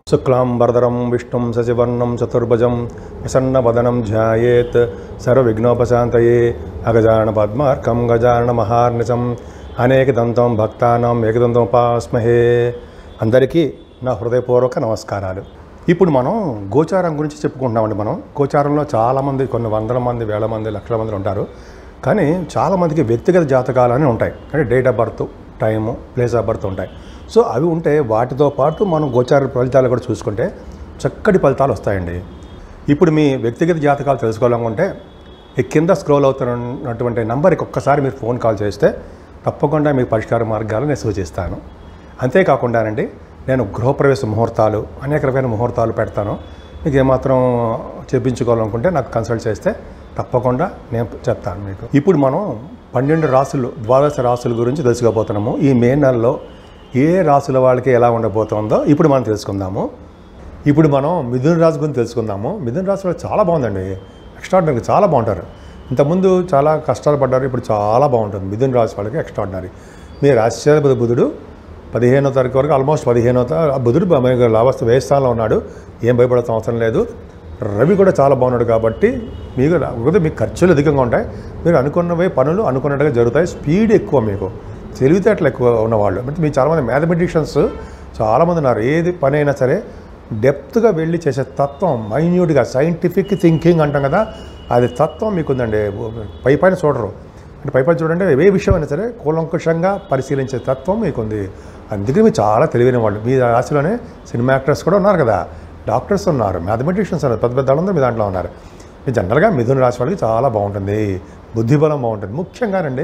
శుక్లాంబరధరం విష్ణుం శశివర్ణం చతుర్భుజం ప్రసన్నవదనం ధ్యాయేత్ సర్వవిఘ్నోపశాంతయే అగజాన పద్మార్కం గజాన మహార్నిశం అనేకదంతం భక్తానం ఏకదంతం ఉపాస్మహే అందరికీ నా హృదయపూర్వక నమస్కారాలు ఇప్పుడు మనం గోచారం గురించి చెప్పుకుంటున్నామండి మనం గోచారంలో చాలామంది కొన్ని వందల మంది వేల మంది లక్షల మంది ఉంటారు కానీ చాలామందికి వ్యక్తిగత జాతకాలు అని ఉంటాయి అంటే date of birth time place of birth ఉంటాయి సో అవి ఉంటే వాటితో పాటు మనం గోచార ఫలితాలు కూడా చూసుకుంటే చక్కటి ఫలితాలు వస్తాయండి ఇప్పుడు మీ వ్యక్తిగత జాతకాలు తెలుసుకోవాలనుకుంటే ఈ కింద స్క్రోల్ అవుతున్నటువంటి నంబర్కి ఒక్కసారి మీరు ఫోన్ కాల్ చేస్తే తప్పకుండా మీకు పరిష్కార మార్గాలు నేను సూచిస్తాను అంతేకాకుండానండి నేను గృహప్రవేశ ముహూర్తాలు అనేక రకమైన ముహూర్తాలు పెడతాను మీకు ఏమాత్రం చెప్పించుకోవాలనుకుంటే నాకు కన్సల్ట్ చేస్తే తప్పకుండా నేను చెప్తాను మీకు ఇప్పుడు మనం పన్నెండు రాసులు ద్వాదశ రాసుల గురించి తెలుసుకోబోతున్నాము ఈ మే నెలలో ఏ రాసుల వాళ్ళకి ఎలా ఉండబోతుందో ఇప్పుడు మనం తెలుసుకుందాము ఇప్పుడు మనం మిథున రాశి గురించి తెలుసుకుందాము మిథున రాశి వాళ్ళు చాలా బాగుందండి ఎక్స్ట్రాడినరీ చాలా బాగుంటారు ఇంతకుముందు చాలా కష్టాలు పడ్డారు ఇప్పుడు చాలా బాగుంటుంది మిథున రాశి వాళ్ళకి ఎక్స్ట్రాడినరీ మీ రాశి బుధుడు పదిహేనో తారీఖు వరకు ఆల్మోస్ట్ పదిహేనో తా- బుధుడు మనకి లాభస్థ వేస్థానంలో ఉన్నాడు ఏం భయపడాల్సిన అవసరం లేదు రవి కూడా చాలా బాగున్నాడు కాబట్టి మీకు కాకపోతే మీకు ఖర్చులు అధికంగా ఉంటాయి మీరు అనుకున్నవే పనులు అనుకున్నట్టుగా జరుగుతాయి స్పీడ్ ఎక్కువ మీకు తెలివితేటలు ఎక్కువ ఉన్నవాళ్ళు అంటే మీరు చాలామంది మ్యాథమెటిషియన్స్ చాలామంది ఉన్నారు ఏది పని అయినా సరే డెప్త్గా వెళ్ళి చేసే తత్వం మైన్యూట్గా సైంటిఫిక్ థింకింగ్ అంటాం కదా అది తత్వం మీకు ఉందండి పై పైన చూడరు అంటే పై పైన చూడండి ఏ విషయం అయినా సరే కూలంకుషంగా పరిశీలించే తత్వం మీకుంది అందుకే మీరు చాలా తెలివైన వాళ్ళు మీ రాశిలోనే సినిమా యాక్టర్స్ కూడా ఉన్నారు కదా డాక్టర్స్ ఉన్నారు మ్యాథమెటిషియన్స్ ఉన్నారు పెద్ద పెద్ద వాళ్ళందరూ మీ దాంట్లో ఉన్నారు మీ జనరల్గా మిథున రాశి వాళ్ళకి చాలా బాగుంటుంది బుద్ధిబలం బాగుంటుంది ముఖ్యంగానండి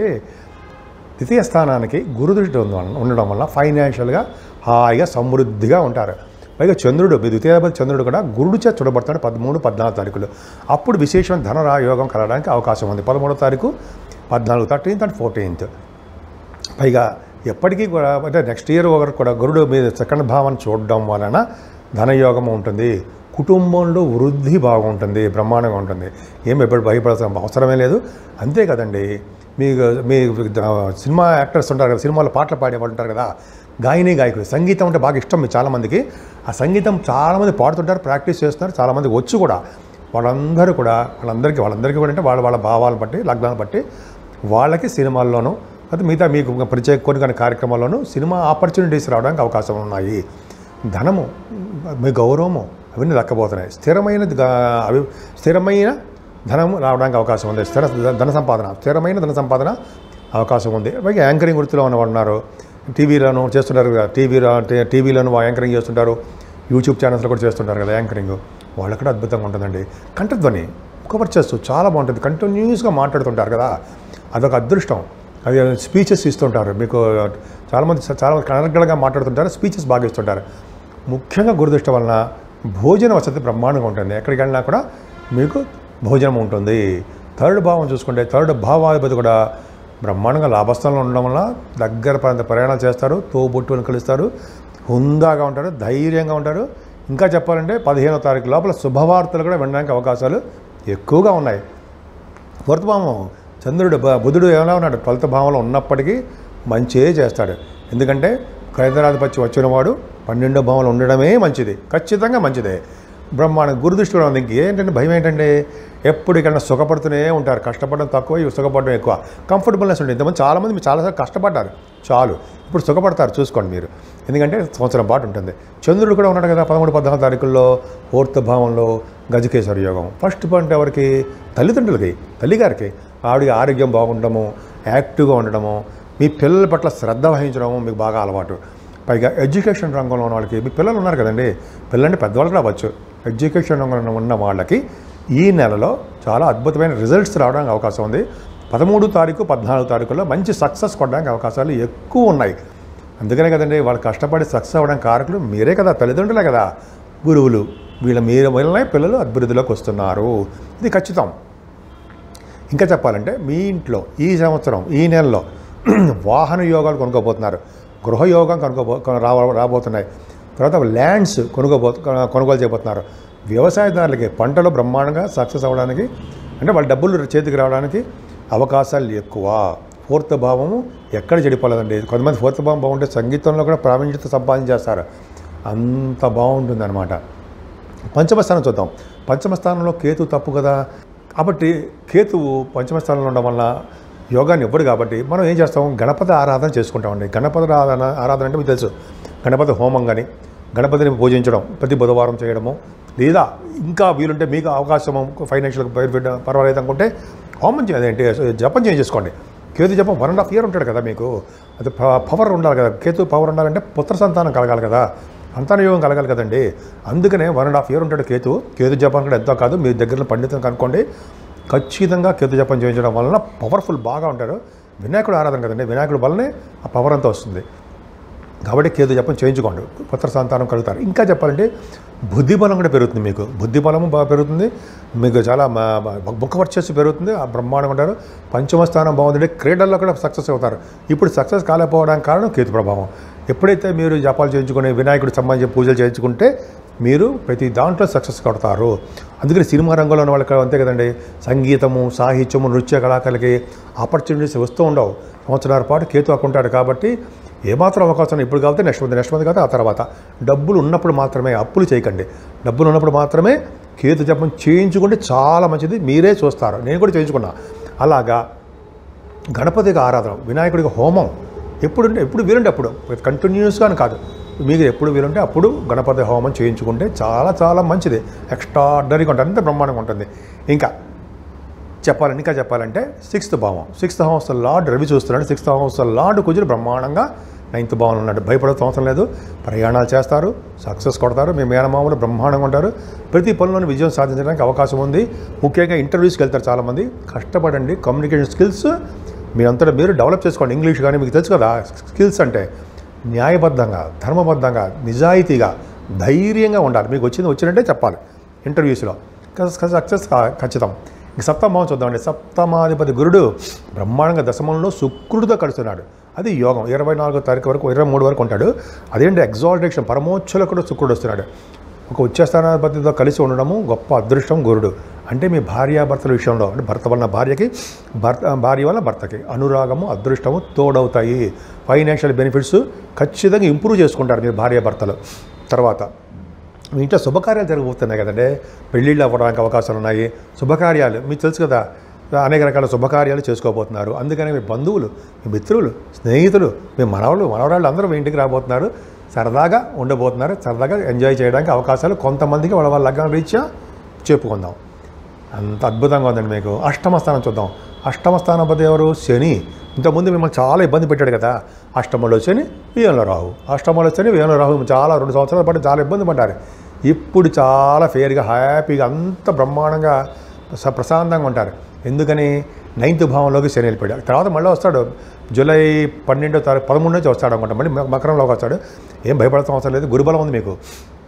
ద్వితీయ స్థానానికి గురుదృష్టి ఉంది- ఉండడం వల్ల ఫైనాన్షియల్గా హాయిగా సమృద్ధిగా ఉంటారు పైగా చంద్రుడు మీ ద్వితీయాధిపతి చంద్రుడు కూడా గురుడు చేత చూడబడతాడు పదమూడు పద్నాలుగు తారీఖులు అప్పుడు విశేషమైన ధనరా యోగం కలగడానికి అవకాశం ఉంది పదమూడో తారీఖు పద్నాలుగు థర్టీన్త్ అండ్ ఫోర్టీన్త్ పైగా ఎప్పటికీ కూడా అంటే నెక్స్ట్ ఇయర్ వరకు కూడా గురుడు మీద సెకండ్ భావాన్ని చూడడం వలన ధనయోగం ఉంటుంది కుటుంబంలో వృద్ధి బాగుంటుంది బ్రహ్మాండంగా ఉంటుంది ఏం ఎప్పుడు భయపడాల్సిన అవసరమే లేదు అంతే కదండి మీకు మీ సినిమా యాక్టర్స్ ఉంటారు కదా సినిమాలో పాటలు పాడే వాళ్ళు ఉంటారు కదా గాయని గాయకులు సంగీతం అంటే బాగా ఇష్టం మీ చాలామందికి ఆ సంగీతం చాలామంది పాడుతుంటారు ప్రాక్టీస్ చేస్తున్నారు చాలామంది వచ్చు కూడా వాళ్ళందరూ కూడా వాళ్ళందరికీ వాళ్ళందరికీ కూడా అంటే వాళ్ళ వాళ్ళ భావాలను బట్టి లగ్నాలను బట్టి వాళ్ళకి సినిమాల్లోనూ అయితే మిగతా మీకు ప్రత్యేక కొన్ని కొన్ని కార్యక్రమాల్లోనూ సినిమా ఆపర్చునిటీస్ రావడానికి అవకాశం ఉన్నాయి ధనము మీ గౌరవము అవన్నీ దక్కబోతున్నాయి స్థిరమైన గా- అవి స్థిరమైన ధనము రావడానికి అవకాశం ఉంది స్థిర ధన సంపాదన స్థిరమైన ధన సంపాదన అవకాశం ఉంది పైగా యాంకరింగ్ వృత్తిలో ఉన్న వాళ్ళు ఉన్నారు టీవీలోను చేస్తుంటారు కదా టీవీలో టీవీలోను యాంకరింగ్ చేస్తుంటారు యూట్యూబ్ ఛానల్స్లో కూడా చేస్తుంటారు కదా యాంకరింగ్ వాళ్ళకి కూడా అద్భుతంగా ఉంటుందండి కంఠధ్వని ముఖపరిచేస్తూ చాలా బాగుంటుంది కంటిన్యూస్గా మాట్లాడుతుంటారు కదా అదొక అదృష్టం అది స్పీచెస్ ఇస్తుంటారు మీకు చాలామంది చాలా కనర్గళగా మాట్లాడుతుంటారు స్పీచెస్ బాగా ఇస్తుంటారు ముఖ్యంగా గురుదృష్టి వలన భోజన వసతి బ్రహ్మాండంగా ఉంటుంది ఎక్కడికి వెళ్ళినా కూడా మీకు భోజనం ఉంటుంది థర్డ్ భావం చూసుకుంటే థర్డ్ భావాధిపతి కూడా బ్రహ్మాండంగా లాభస్థానంలో ఉండడం వల్ల దగ్గర ప్రాంత ప్రయాణాలు చేస్తారు తోబుట్టులను కలుస్తారు హుందాగా ఉంటారు ధైర్యంగా ఉంటారు ఇంకా చెప్పాలంటే పదిహేనో తారీఖు లోపల శుభవార్తలు కూడా వినడానికి అవకాశాలు ఎక్కువగా ఉన్నాయి ఫోర్త్ భావం చంద్రుడు బ- బుధుడు ఎలా ఉన్నాడు ట్వెల్త్ భావంలో ఉన్నప్పటికీ మంచిదే చేస్తాడు ఎందుకంటే ఖైదరాధిపత్యం వచ్చిన వాడు పన్నెండో భావంలో ఉండడమే మంచిది ఖచ్చితంగా మంచిదే బ్రహ్మాండ గురుదృష్టి కూడా ఉంది ఇంకేంటంటే భయం ఏంటంటే ఎప్పుడు ఇక్కడ సుఖపడుతూనే ఉంటారు కష్టపడడం తక్కువ ఇవి సుఖపడడం ఎక్కువ కంఫర్టబుల్నెస్ ఉంటుంది ఇంతమంది చాలామంది మీరు చాలాసార్లు కష్టపడ్డారు చాలు ఇప్పుడు సుఖపడతారు చూసుకోండి మీరు ఎందుకంటే సంవత్సరం పాటు ఉంటుంది చంద్రుడు కూడా ఉన్నాడు కదా పదమూడు పద్నాలుగు తారీఖుల్లో ఫోర్త్ భావంలో గజకేశ్వర యోగం ఫస్ట్ పాయింట్ ఎవరికి తల్లిదండ్రులకి తల్లిగారికి ఆవిడ ఆరోగ్యం బాగుండడము యాక్టివ్గా ఉండడము మీ పిల్లల పట్ల శ్రద్ధ వహించడము మీకు బాగా అలవాటు పైగా ఎడ్యుకేషన్ రంగంలో ఉన్న వాళ్ళకి మీ పిల్లలు ఉన్నారు కదండి పిల్లల్ని పెద్దవాళ్ళు రావచ్చు ఎడ్యుకేషన్ రంగంలో ఉన్న వాళ్ళకి ఈ నెలలో చాలా అద్భుతమైన రిజల్ట్స్ రావడానికి అవకాశం ఉంది పదమూడు తారీఖు పద్నాలుగు తారీఖుల్లో మంచి సక్సెస్ కొట్టడానికి అవకాశాలు ఎక్కువ ఉన్నాయి అందుకనే కదండి వాళ్ళు కష్టపడి సక్సెస్ అవ్వడం కారకులు మీరే కదా తల్లిదండ్రులే కదా గురువులు వీళ్ళ మీరు వల్లనే పిల్లలు అభివృద్ధిలోకి వస్తున్నారు ఇది ఖచ్చితం ఇంకా చెప్పాలంటే మీ ఇంట్లో ఈ సంవత్సరం ఈ నెలలో వాహన యోగాలు కొనుక్కోబోతున్నారు గృహయోగం కొనుక్కోబో కొన- రావ రాబోతున్నాయి తర్వాత ల్యాండ్స్ కొనుక్కోబో కొన- కొనుగోలు చేయబోతున్నారు వ్యవసాయదారులకి పంటలు బ్రహ్మాండంగా సక్సెస్ అవ్వడానికి అంటే వాళ్ళ డబ్బులు చేతికి రావడానికి అవకాశాలు ఎక్కువ ఫోర్త్ భావము ఎక్కడ చెడిపోలేదండి కొంతమంది ఫోర్త్ భావం బాగుంటే సంగీతంలో కూడా ప్రావీణ్యత సంపాదించేస్తారు అంత బాగుంటుంది అనమాట పంచమ స్థానం చూద్దాం పంచమ స్థానంలో కేతు తప్పు కదా కాబట్టి కేతువు పంచమ స్థానంలో ఉండడం వల్ల యోగాన్ని ఇవ్వడు కాబట్టి మనం ఏం చేస్తాం గణపతి ఆరాధన చేసుకుంటామండి గణపతి ఆరాధన ఆరాధన అంటే మీకు తెలుసు గణపతి హోమం కానీ గణపతిని పూజించడం ప్రతి బుధవారం చేయడము లేదా ఇంకా వీలుంటే మీకు అవకాశం ఫైనాన్షియల్ పర్వాలేదు అనుకుంటే హోమం చే- అదేంటి జపం చేయించేసుకోండి కేతు జపం వన్ అండ్ హాఫ్ ఇయర్ ఉంటాడు కదా మీకు అది పవర్ ఉండాలి కదా కేతు పవర్ ఉండాలంటే పుత్ర సంతానం కలగాలి కదా సంతాన యోగం కలగాలి కదండి అందుకనే వన్ అండ్ హాఫ్ ఇయర్ ఉంటాడు కేతు కేతు జపం కూడా ఎంతో కాదు మీ దగ్గర పండితం కనుక్కోండి ఖచ్చితంగా కేతు జపం చేయించడం వలన పవర్ఫుల్ బాగా ఉంటారు వినాయకుడు ఆరాధన కదండి వినాయకుడు వల్లనే ఆ పవర్ అంతా వస్తుంది కాబట్టి కేతు జపం చేయించుకోండి పుత్ర సంతానం కలుగుతారు ఇంకా చెప్పాలంటే బుద్ధి బలం కూడా పెరుగుతుంది మీకు బుద్ధి బలము బాగా పెరుగుతుంది మీకు చాలా మా- మా- ముఖ వర్చస్సు పెరుగుతుంది ఆ బ్రహ్మాండం ఉంటారు పంచమ స్థానం బాగుందంటే క్రీడల్లో కూడా సక్సెస్ అవుతారు ఇప్పుడు సక్సెస్ కాలేకపోవడానికి కారణం కేతు ప్రభావం ఎప్పుడైతే మీరు జపాలు చేయించుకుని వినాయకుడు సంబంధించిన పూజలు చేయించుకుంటే మీరు ప్రతి దాంట్లో సక్సెస్ కొడతారు అందుకని సినిమా రంగంలో ఉన్న వాళ్ళకి అంతే కదండి సంగీతము సాహిత్యము నృత్య కళాకారులకి ఆపర్చునిటీస్ వస్తూ ఉండవు సంవత్సరాల పాటు కేతు అక్కుంటాడు కాబట్టి ఏమాత్రం అవకాశం ఇప్పుడు కాబట్టి నెక్స్ట్ మంత్ నెక్స్ట్ మంత్ కాదు ఆ తర్వాత డబ్బులు ఉన్నప్పుడు మాత్రమే అప్పులు చేయకండి డబ్బులు ఉన్నప్పుడు మాత్రమే కేతు జపం చేయించుకుంటే చాలా మంచిది మీరే చూస్తారు నేను కూడా చేయించుకున్నా అలాగా గణపతికి ఆరాధన వినాయకుడికి హోమం ఎప్పుడు ఎప్పుడు వీలుంటే అప్పుడు కంటిన్యూస్గా అని కాదు మీకు ఎప్పుడు వీలుంటే అప్పుడు గణపతి హోమం చేయించుకుంటే చాలా చాలా మంచిది ఎక్స్ట్రాడనరీగా ఉంటుంది అంత బ్రహ్మాండంగా ఉంటుంది ఇంకా చెప్పాలని ఇంకా చెప్పాలంటే సిక్స్త్ భావం సిక్స్త్ హౌస్ లార్డ్ రవి చూస్తున్నాడు సిక్స్త్ హౌస్ లార్డ్ కుజుడు బ్రహ్మాండంగా నైన్త్ భావంలో ఉన్నాడు భయపడే అవసరం లేదు ప్రయాణాలు చేస్తారు సక్సెస్ కొడతారు మీ మేనమామలు బ్రహ్మాండంగా ఉంటారు ప్రతి పనిలోని విజయం సాధించడానికి అవకాశం ఉంది ముఖ్యంగా ఇంటర్వ్యూస్కి వెళ్తారు చాలామంది కష్టపడండి కమ్యూనికేషన్ స్కిల్స్ మీ అంతటా మీరు డెవలప్ చేసుకోండి ఇంగ్లీష్ కానీ మీకు తెలుసు కదా స్కిల్స్ అంటే న్యాయబద్ధంగా ధర్మబద్ధంగా నిజాయితీగా ధైర్యంగా ఉండాలి మీకు వచ్చింది వచ్చినట్టే చెప్పాలి ఇంటర్వ్యూస్లో సక్సెస్ ఖచ్చితం ఇంక సప్తమం చూద్దామండి సప్తమాధిపతి గురుడు బ్రహ్మాండంగా దశమంలో శుక్రుడితో కలుస్తున్నాడు అది యోగం ఇరవై నాలుగో తారీఖు వరకు ఇరవై మూడు వరకు ఉంటాడు అదేంటి ఎగ్జాల్టేషన్ పరమోచ్చలో కూడా శుక్రుడు వస్తున్నాడు ఒక ఉచ్చస్థానాధిపతితో కలిసి ఉండడము గొప్ప అదృష్టం గురుడు అంటే మీ భార్యాభర్తల విషయంలో అంటే భర్త వలన భార్యకి భర్త భార్య వల్ల భర్తకి అనురాగము అదృష్టము తోడవుతాయి ఫైనాన్షియల్ బెనిఫిట్స్ ఖచ్చితంగా ఇంప్రూవ్ చేసుకుంటారు మీరు భార్యాభర్తలు తర్వాత మీ ఇంట్లో శుభకార్యాలు జరగబోతున్నాయి కదండి పెళ్ళిళ్ళు అవ్వడానికి అవకాశాలు ఉన్నాయి శుభకార్యాలు మీకు తెలుసు కదా అనేక రకాల శుభకార్యాలు చేసుకోబోతున్నారు అందుకని మీ బంధువులు మీ మిత్రులు స్నేహితులు మీ మనవలు మనవరాళ్ళు అందరూ మీ ఇంటికి రాబోతున్నారు సరదాగా ఉండబోతున్నారు సరదాగా ఎంజాయ్ చేయడానికి అవకాశాలు కొంతమందికి వాళ్ళ వాళ్ళ లగ్నం రీత్యా చెప్పుకుందాం అంత అద్భుతంగా ఉందండి మీకు అష్టమ స్థానం చూద్దాం అష్టమ స్థానపతి ఎవరు శని ఇంతకుముందు మిమ్మల్ని చాలా ఇబ్బంది పెట్టాడు కదా అష్టమంలో శని వ్యయంలో రాహు అష్టమంలో శని వ్యయంలో రాహు చాలా రెండు సంవత్సరాల పాటు చాలా ఇబ్బంది పడ్డారు ఇప్పుడు చాలా ఫేర్గా హ్యాపీగా అంత బ్రహ్మాండంగా స- ప్రశాంతంగా ఉంటారు ఎందుకని నైన్త్ భావంలోకి శని వెళ్ళిపోయాడు తర్వాత మళ్ళీ వస్తాడు జూలై పన్నెండో తారీఖు పదమూడు నుంచి వస్తాడు అనమాట మళ్ళీ మ- మకరంలోకి వస్తాడు ఏం భయపడాల్సిన అవసరం లేదు గురుబలం ఉంది మీకు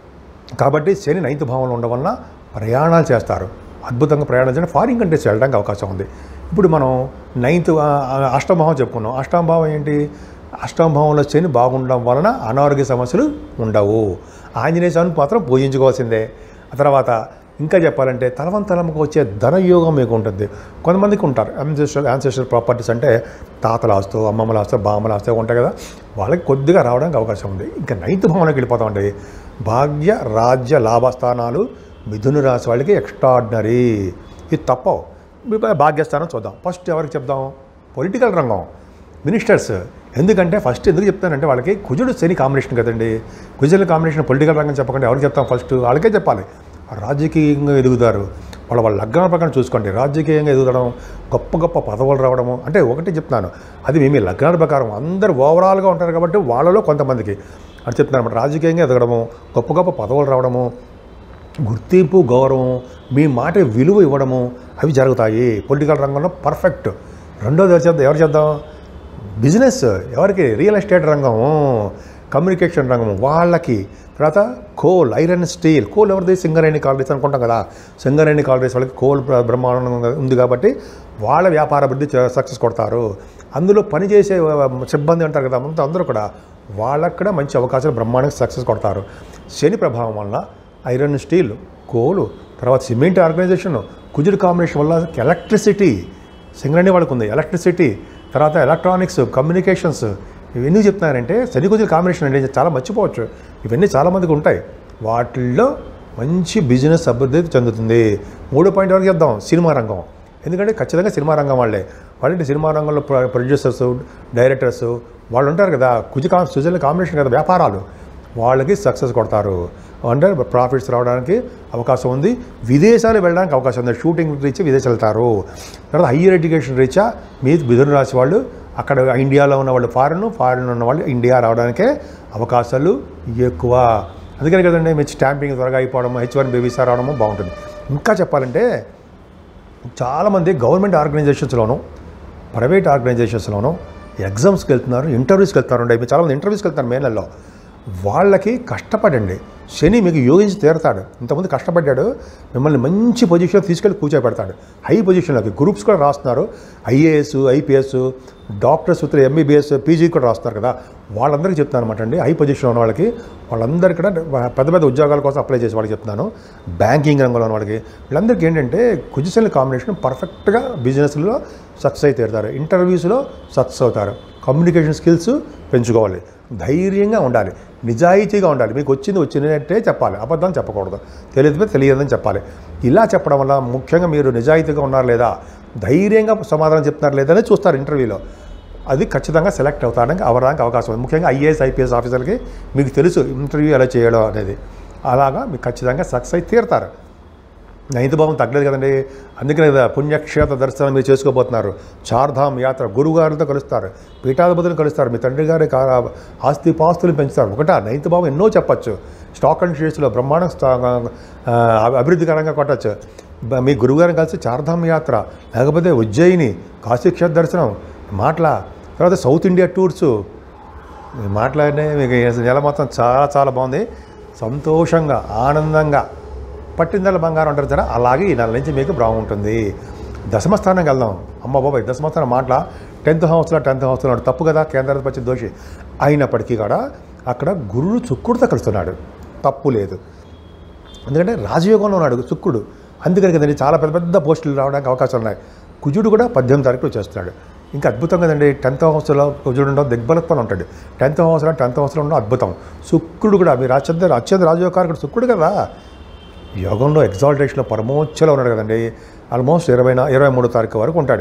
కాబట్టి శని నైన్త్ భావంలో ఉండడం వలన ప్రయాణాలు చేస్తారు అద్భుతంగా ప్రయాణాలు చేయడం ఫారిన్ కంట్రీస్ వెళ్ళడానికి అవకాశం ఉంది ఇప్పుడు మనం నైన్త్ ఆ, అష్టమ భావం చెప్పుకున్నాం అష్టమ భావం ఏంటి అష్టమ భావంలో శని బాగుండడం వలన అనారోగ్య సమస్యలు ఉండవు ఆంజనేయ స్వామిని మాత్రం పూజించుకోవాల్సిందే ఆ తర్వాత ఇంకా చెప్పాలంటే తలవంతలముకు వచ్చే ధనయోగం మీకు ఉంటుంది కొంతమందికి ఉంటారు యాన్సెస్టర్ యాన్సెస్టర్ ప్రాపర్టీస్ అంటే తాతల ఆస్తు అమ్మమ్మల ఆస్తు బామ్మల ఆస్తు ఉంటాయి కదా వాళ్ళకి కొద్దిగా రావడానికి అవకాశం ఉంది ఇంకా నైన్త్ భావనకి వెళ్ళిపోతామండి భాగ్య రాజ్య లాభస్థానాలు మిథున రాశి వాళ్ళకి ఎక్స్ట్రాడినరీ ఇది తప్పవు మీ భాగ్యస్థానం చూద్దాం ఫస్ట్ ఎవరికి చెప్దాం పొలిటికల్ రంగం మినిస్టర్స్ ఎందుకంటే ఫస్ట్ ఎందుకు చెప్తానంటే వాళ్ళకి కుజుడు శని కాంబినేషన్ కదండి కుజుల కాంబినేషన్ పొలిటికల్ రంగం చెప్పకుండా ఎవరికి చెప్తాం ఫస్ట్ వాళ్ళకే చెప్పాలి రాజకీయంగా ఎదుగుతారు వాళ్ళ వాళ్ళ లగ్నాల ప్రకారం చూసుకోండి రాజకీయంగా ఎదుగుదడం గొప్ప గొప్ప పదవులు రావడము అంటే ఒకటి చెప్తున్నాను అది మీ మీ లగ్నాల ప్రకారం అందరు ఓవరాల్గా ఉంటారు కాబట్టి వాళ్ళలో కొంతమందికి అని చెప్తున్నాను అన్నమాట రాజకీయంగా ఎదగడము గొప్ప గొప్ప పదవులు రావడము గుర్తింపు గౌరవం మీ మాట విలువ ఇవ్వడము అవి జరుగుతాయి పొలిటికల్ రంగంలో పర్ఫెక్ట్ రెండోది ఎవరు చేద్దాం ఎవరు చేద్దాం బిజినెస్ ఎవరికి రియల్ ఎస్టేట్ రంగం కమ్యూనికేషన్ రంగం వాళ్ళకి తర్వాత కోల్ ఐరన్ స్టీల్ కోల్ ఎవరిది సింగరేణి కాలరీస్ అనుకుంటాం కదా సింగరేణి కాలరీస్ వాళ్ళకి కోల్ బ్ర- బ్రహ్మాండంగా ఉంది కాబట్టి వాళ్ళ వ్యాపార అభివృద్ధి సక్సెస్ కొడతారు అందులో పనిచేసే ఆ, సిబ్బంది అంటారు కదా అంతా అందరూ కూడా వాళ్ళకు కూడా మంచి అవకాశాలు బ్రహ్మాండంగా సక్సెస్ కొడతారు శని ప్రభావం వల్ల ఐరన్ స్టీల్ కోలు తర్వాత సిమెంట్ ఆర్గనైజేషన్ కుజుడు కాంబినేషన్ వల్ల ఎలక్ట్రిసిటీ సింగరేణి వాళ్ళకు ఉంది ఎలక్ట్రిసిటీ తర్వాత ఎలక్ట్రానిక్స్ కమ్యూనికేషన్స్ ఎందుకు చెప్తున్నానంటే శని కుజుల కాంబినేషన్ అంటే చాలా మర్చిపోవచ్చు ఇవన్నీ చాలామందికి ఉంటాయి వాటిల్లో మంచి బిజినెస్ అభివృద్ధి చెందుతుంది మూడో పాయింట్ వరకు చెప్దాం సినిమా రంగం ఎందుకంటే ఖచ్చితంగా సినిమా రంగం వాళ్ళే వాళ్ళంటే సినిమా రంగంలో ప్రొ- ప్రొడ్యూసర్స్ డైరెక్టర్స్ వాళ్ళు ఉంటారు కదా కుజ కా సుజల కాంబినేషన్ కదా వ్యాపారాలు వాళ్ళకి సక్సెస్ కొడతారు అంటే ప్రాఫిట్స్ రావడానికి అవకాశం ఉంది విదేశాలు వెళ్ళడానికి అవకాశం ఉంది షూటింగ్ రీచ్ విదేశాలు వెళ్తారు తర్వాత హయ్యర్ ఎడ్యుకేషన్ రీచా మీ మిథున రాశి వాళ్ళు అక్కడ ఇండియాలో ఉన్న వాళ్ళు ఫారెన్ ఫారెన్ ఉన్న వాళ్ళు ఇండియా రావడానికే అవకాశాలు ఎక్కువ అందుకని కదండి మీ స్టాంపింగ్ త్వరగా అయిపోవడం హెచ్ వన్ బేబీసా రావడము బాగుంటుంది ఇంకా చెప్పాలంటే చాలామంది గవర్నమెంట్ ఆర్గనైజేషన్స్లోను ప్రైవేట్ ఆర్గనైజేషన్స్లోను ఎగ్జామ్స్కి వెళ్తున్నారు ఇంటర్వ్యూస్కి వెళ్తున్నారు అండి చాలామంది ఇంటర్వ్యూస్కి వెళ్తారు మే నెలలో వాళ్ళకి కష్టపడండి శని మీకు యోగించి తీరతాడు ఇంతకుముందు కష్టపడ్డాడు మిమ్మల్ని మంచి పొజిషన్ తీసుకెళ్ళి కూర్చోబెడతాడు హై పొజిషన్లోకి గ్రూప్స్ కూడా రాస్తున్నారు ఐఏఎస్ ఐపీఎస్ డాక్టర్స్ ఉత్తర ఎంబీబీఎస్ పీజీ కూడా రాస్తున్నారు కదా వాళ్ళందరికీ చెప్తాను అనమాట అండి హై పొజిషన్ ఉన్న వాళ్ళకి వాళ్ళందరికీ కూడా పెద్ద పెద్ద ఉద్యోగాల కోసం అప్లై చేసే వాళ్ళకి చెప్తున్నాను బ్యాంకింగ్ రంగంలో ఉన్న వాళ్ళకి వీళ్ళందరికీ ఏంటంటే కుజిసెల్ కాంబినేషన్ పర్ఫెక్ట్గా బిజినెస్లో సక్సెస్ అయితే తీరుతారు ఇంటర్వ్యూస్లో సక్సెస్ అవుతారు కమ్యూనికేషన్ స్కిల్స్ పెంచుకోవాలి ధైర్యంగా ఉండాలి నిజాయితీగా ఉండాలి మీకు వచ్చింది వచ్చినట్టే చెప్పాలి అబద్ధం చెప్పకూడదు తెలియదు తెలియదని చెప్పాలి ఇలా చెప్పడం వల్ల ముఖ్యంగా మీరు నిజాయితీగా ఉన్నారు లేదా ధైర్యంగా సమాధానం చెప్తున్నారు లేదా అని చూస్తారు ఇంటర్వ్యూలో అది ఖచ్చితంగా సెలెక్ట్ అవుతానికి అవడానికి అవకాశం ఉంది ముఖ్యంగా ఐఏఎస్ ఐపీఎస్ ఆఫీసర్కి మీకు తెలుసు ఇంటర్వ్యూ ఎలా చేయడం అనేది అలాగా మీకు ఖచ్చితంగా సక్సెస్ అయి తీరుతారు నైన్త్ భావం తగ్గలేదు కదండి అందుకనే కదా పుణ్యక్షేత్ర దర్శనం మీరు చేసుకోబోతున్నారు చార్ధామ్ యాత్ర గురువుగారితో కలుస్తారు పీఠాధిపతులను కలుస్తారు మీ తండ్రి గారి కా- ఆస్తి పాస్తులు పెంచుతారు ఒకటా నైన్త్ భావం ఎన్నో చెప్పచ్చు స్టాక్ అండ్ షేర్స్లో బ్రహ్మాండం స్టా- ఆ, అభివృద్ధికరంగా కొట్టచ్చు బ- మీ గురువుగారిని కలిసి చార్ధామ్ యాత్ర లేకపోతే ఉజ్జయిని కాశీక్షేత్ర దర్శనం మాటల తర్వాత సౌత్ ఇండియా టూర్సు మీరు మాట్లాడినే మీకు ఈ నెల మొత్తం చాలా చాలా బాగుంది సంతోషంగా ఆనందంగా పట్టిందల బంగారం అంటారు సరే అలాగే ఈ నెల నుంచి మీకు బాగుంటుంది దశమస్థానంకి వెళ్దాం అమ్మ బాబాయ్ దశమస్థానం మాటల టెన్త్ హౌస్లో టెన్త్ హౌస్లో ఉన్నాడు తప్పు కదా కేంద్రాధిపతి దోషి అయినప్పటికీ కూడా అక్కడ గురుడు చుక్కుడుతో కలుస్తున్నాడు తప్పు లేదు ఎందుకంటే రాజయోగంలో ఉన్నాడు శుక్రుడు అందుకని కదండి చాలా పెద్ద పెద్ద పోస్టులు రావడానికి అవకాశాలు ఉన్నాయి కుజుడు కూడా పద్దెనిమిది తారీఖులు చేస్తున్నాడు ఇంకా అద్భుతం కదండి టెన్త్ హౌస్లో కుజుడు ఉండవు దిగ్బలత్వం ఉంటాడు టెన్త్ హౌస్లో టెన్త్ హౌస్లో ఉండడం అద్భుతం శుక్రుడు కూడా మీరు అత్యంత అత్యంత రాజయోగకారకుడు శుక్రుడు కదా యోగంలో ఎగ్జాల్టేషన్లో పరమోచ్చలో ఉన్నాడు కదండి ఆల్మోస్ట్ ఇరవై నా ఇరవై మూడో తారీఖు వరకు ఉంటాడు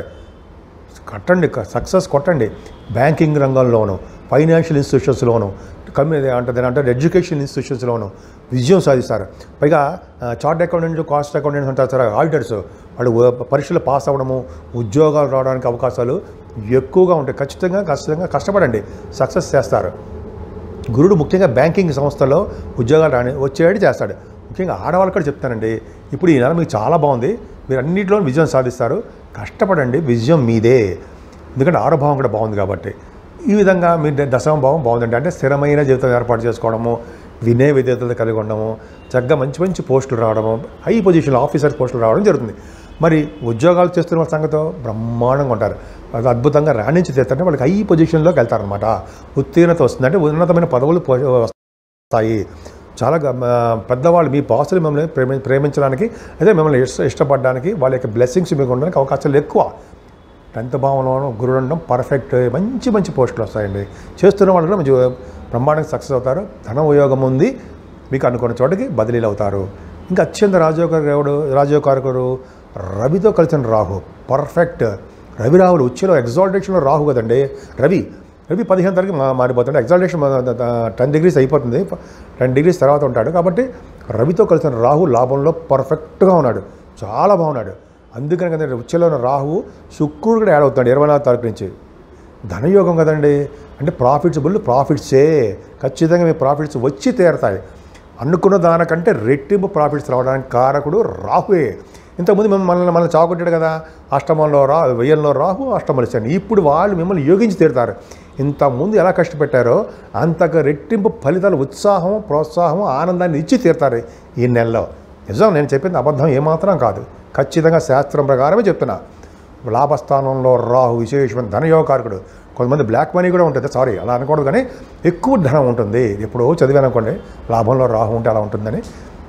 కట్టండి సక్సెస్ కొట్టండి బ్యాంకింగ్ రంగంలోను ఫైనాన్షియల్ ఇన్స్టిట్యూషన్స్లోను కమ్యూనిటీ అంటే అంటే ఎడ్యుకేషన్ ఇన్స్టిట్యూషన్స్లోను విజయం సాధిస్తారు పైగా చార్ట్ అకౌంటెంట్ కాస్ట్ అకౌంటెంట్స్ ఉంటారు సార్ ఆడిటర్స్ వాళ్ళు ఉ- పరీక్షలు పాస్ అవ్వడము ఉద్యోగాలు రావడానికి అవకాశాలు ఎక్కువగా ఉంటాయి ఖచ్చితంగా ఖచ్చితంగా కష్టపడండి సక్సెస్ చేస్తారు గురుడు ముఖ్యంగా బ్యాంకింగ్ సంస్థలో ఉద్యోగాలు రాని వచ్చేవాడు చేస్తాడు ముఖ్యంగా ఆడవాళ్ళు కూడా చెప్తానండి ఇప్పుడు ఈ నెల మీకు చాలా బాగుంది మీరు అన్నింటిలో విజయం సాధిస్తారు కష్టపడండి విజయం మీదే ఎందుకంటే ఆరో భావం కూడా బాగుంది కాబట్టి ఈ విధంగా మీ ద- దశమ భావం బాగుందండి అంటే స్థిరమైన జీవితం ఏర్పాటు చేసుకోవడము వినయ విధేయతలు కలిగి ఉండడము చక్కగా మంచి మంచి పోస్టులు రావడము హై పొజిషన్ ఆఫీసర్ పోస్టులు రావడం జరుగుతుంది మరి ఉద్యోగాలు చేస్తున్న వాళ్ళ సంగతో బ్రహ్మాండంగా ఉంటారు అది అద్భుతంగా రాణించి తీస్తారంటే వాళ్ళకి హై పొజిషన్లోకి వెళ్తారనమాట ఉత్తీర్ణత వస్తుంది అంటే ఉన్నతమైన పదవులు పో- వస్తాయి చాలా గ- ఆ, పెద్దవాళ్ళు మీ బాసులు మిమ్మల్ని ప్రేమి ప్రేమించడానికి అదే మిమ్మల్ని ఇష్ట ఇష్టపడడానికి వాళ్ళ యొక్క బ్లెస్సింగ్స్ మీకు ఉండడానికి అవకాశాలు ఎక్కువ టెన్త్ భావంలోనూ గురుడు ఉండడం పర్ఫెక్ట్ మంచి మంచి పోస్టులు వస్తాయండి చేస్తున్న వాళ్ళు కూడా మంచి బ్రహ్మాండంగా సక్సెస్ అవుతారు ధన ఉపయోగం ఉంది మీకు అనుకున్న చోటకి బదిలీలు అవుతారు ఇంకా అత్యంత రాజయోగారు రాజయోగారకుడు రవితో కలిసిన రాహు పర్ఫెక్ట్ రవి రాహులు ఉచ్చులో ఎగ్జాల్టేషన్లో రాహు కదండి రవి రవి పదిహేను తారీఖు మా మారిపోతాడు ఎగ్జాల్టేషన్ టెన్ డిగ్రీస్ అయిపోతుంది టెన్ డిగ్రీస్ తర్వాత ఉంటాడు కాబట్టి రవితో కలిసిన రాహు లాభంలో పర్ఫెక్ట్గా ఉన్నాడు చాలా బాగున్నాడు అందుకని కదండి ఉచ్చలో ఉన్న రాహువు శుక్రుడు కూడా యాడ్ అవుతాడు ఇరవై నాలుగు తారీఖు నుంచి ధనయోగం కదండి అంటే ప్రాఫిట్స్ బుల్ ప్రాఫిట్సే ఖచ్చితంగా మీ ప్రాఫిట్స్ వచ్చి తీరతాయి అనుకున్న దానికంటే రెట్టింపు ప్రాఫిట్స్ రావడానికి కారకుడు రాహువే ఇంతకుముందు మేము మనల్ని మనల్ని చావకొట్టాడు కదా అష్టమంలో రా వెయ్యంలో రాహు అష్టమలు శని ఇప్పుడు వాళ్ళు మిమ్మల్ని యోగించి తీరుతారు ఇంతకుముందు ఎలా కష్టపెట్టారో అంతకు రెట్టింపు ఫలితాలు ఉత్సాహం ప్రోత్సాహం ఆనందాన్ని ఇచ్చి తీరుతారు ఈ నెలలో నిజం నేను చెప్పింది అబద్ధం ఏమాత్రం కాదు ఖచ్చితంగా శాస్త్రం ప్రకారమే చెప్తున్నా లాభస్థానంలో రాహు విశేషమైన ధనయోగకారకుడు కొంతమంది బ్లాక్ మనీ కూడా ఉంటుంది సారీ అలా అనకూడదు కానీ ఎక్కువ ధనం ఉంటుంది ఎప్పుడో చదివాను అనుకోండి లాభంలో రాహు ఉంటే అలా ఉంటుందని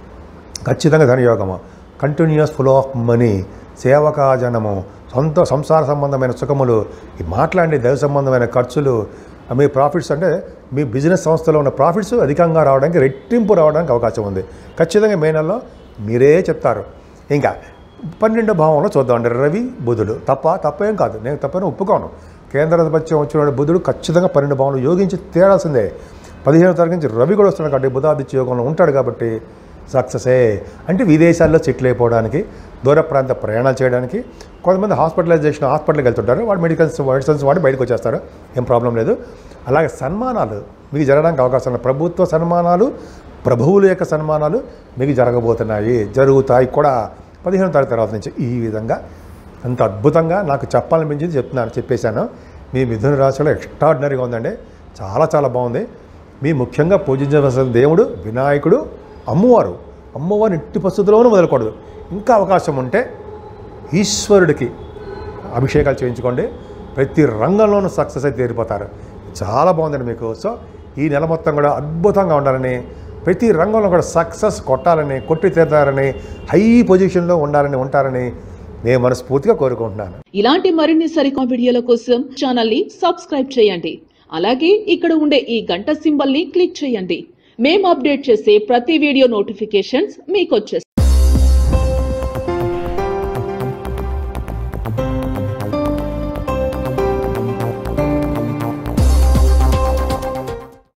ఖచ్చితంగా ధనయోగము కంటిన్యూస్ ఫ్లో ఆఫ్ మనీ సేవకాజనము సొంత సంసార సంబంధమైన సుఖములు ఈ మాట్లాడే దైవ సంబంధమైన ఖర్చులు మీ ప్రాఫిట్స్ అంటే మీ బిజినెస్ సంస్థలో ఉన్న ప్రాఫిట్స్ అధికంగా రావడానికి రెట్టింపు రావడానికి అవకాశం ఉంది ఖచ్చితంగా మే నెలలో మీరే చెప్తారు ఇంకా పన్నెండో భావంలో చూద్దామండి రవి బుధుడు తప్ప తప్పేం కాదు నేను తప్పని ఒప్పుకోను కేంద్ర ఆధిపత్యం వచ్చిన బుధుడు ఖచ్చితంగా పన్నెండు భావంలో యోగించి తేడాల్సిందే పదిహేను తారీఖు నుంచి రవి కూడా వస్తున్నాడు కాబట్టి బుధాదిత్య యోగంలో ఉంటాడు కాబట్టి సక్సెసే అంటే విదేశాల్లో సెటిల్ అయిపోవడానికి దూర ప్రాంత ప్రయాణాలు చేయడానికి కొంతమంది హాస్పిటలైజేషన్ హాస్పిటల్కి వెళ్తుంటారు వాడు మెడికల్స్ మెడిసిన్స్ వాడి బయటకు వచ్చేస్తారు ఏం ప్రాబ్లం లేదు అలాగే సన్మానాలు మీకు జరగడానికి అవకాశం ఉంది ప్రభుత్వ సన్మానాలు ప్రభువుల యొక్క సన్మానాలు మీకు జరగబోతున్నాయి జరుగుతాయి కూడా పదిహేను తారీఖు తర్వాత నుంచి ఈ విధంగా అంత అద్భుతంగా నాకు చెప్పాలనిపించింది చెప్తున్నాను చెప్పేశాను మీ మిథున రాశిలో ఎక్స్ట్రాడినరీగా ఉందండి చాలా చాలా బాగుంది మీ ముఖ్యంగా పూజించవలసిన దేవుడు వినాయకుడు అమ్మవారు అమ్మవారిని ఎట్టి పరిస్థితుల్లోనూ వదలకూడదు ఇంకా అవకాశం ఉంటే ఈశ్వరుడికి అభిషేకాలు చేయించుకోండి ప్రతి రంగంలోనూ సక్సెస్ అయితే తీరిపోతారు చాలా బాగుందండి మీకు సో ఈ నెల మొత్తం కూడా అద్భుతంగా ఉండాలని ప్రతి రంగంలో కూడా సక్సెస్ కొట్టాలని కొట్టి తీరుతారని హై పొజిషన్లో ఉండాలని ఉంటారని నేను మనస్ఫూర్తిగా కోరుకుంటున్నాను ఇలాంటి మరిన్ని సరికొత్త వీడియోల కోసం ఛానల్ ని సబ్స్క్రైబ్ చేయండి అలాగే ఇక్కడ ఉండే ఈ గంట సింబల్ ని క్లిక్ చేయండి మేము అప్డేట్ చేసే ప్రతి వీడియో నోటిఫికేషన్స్ మీకు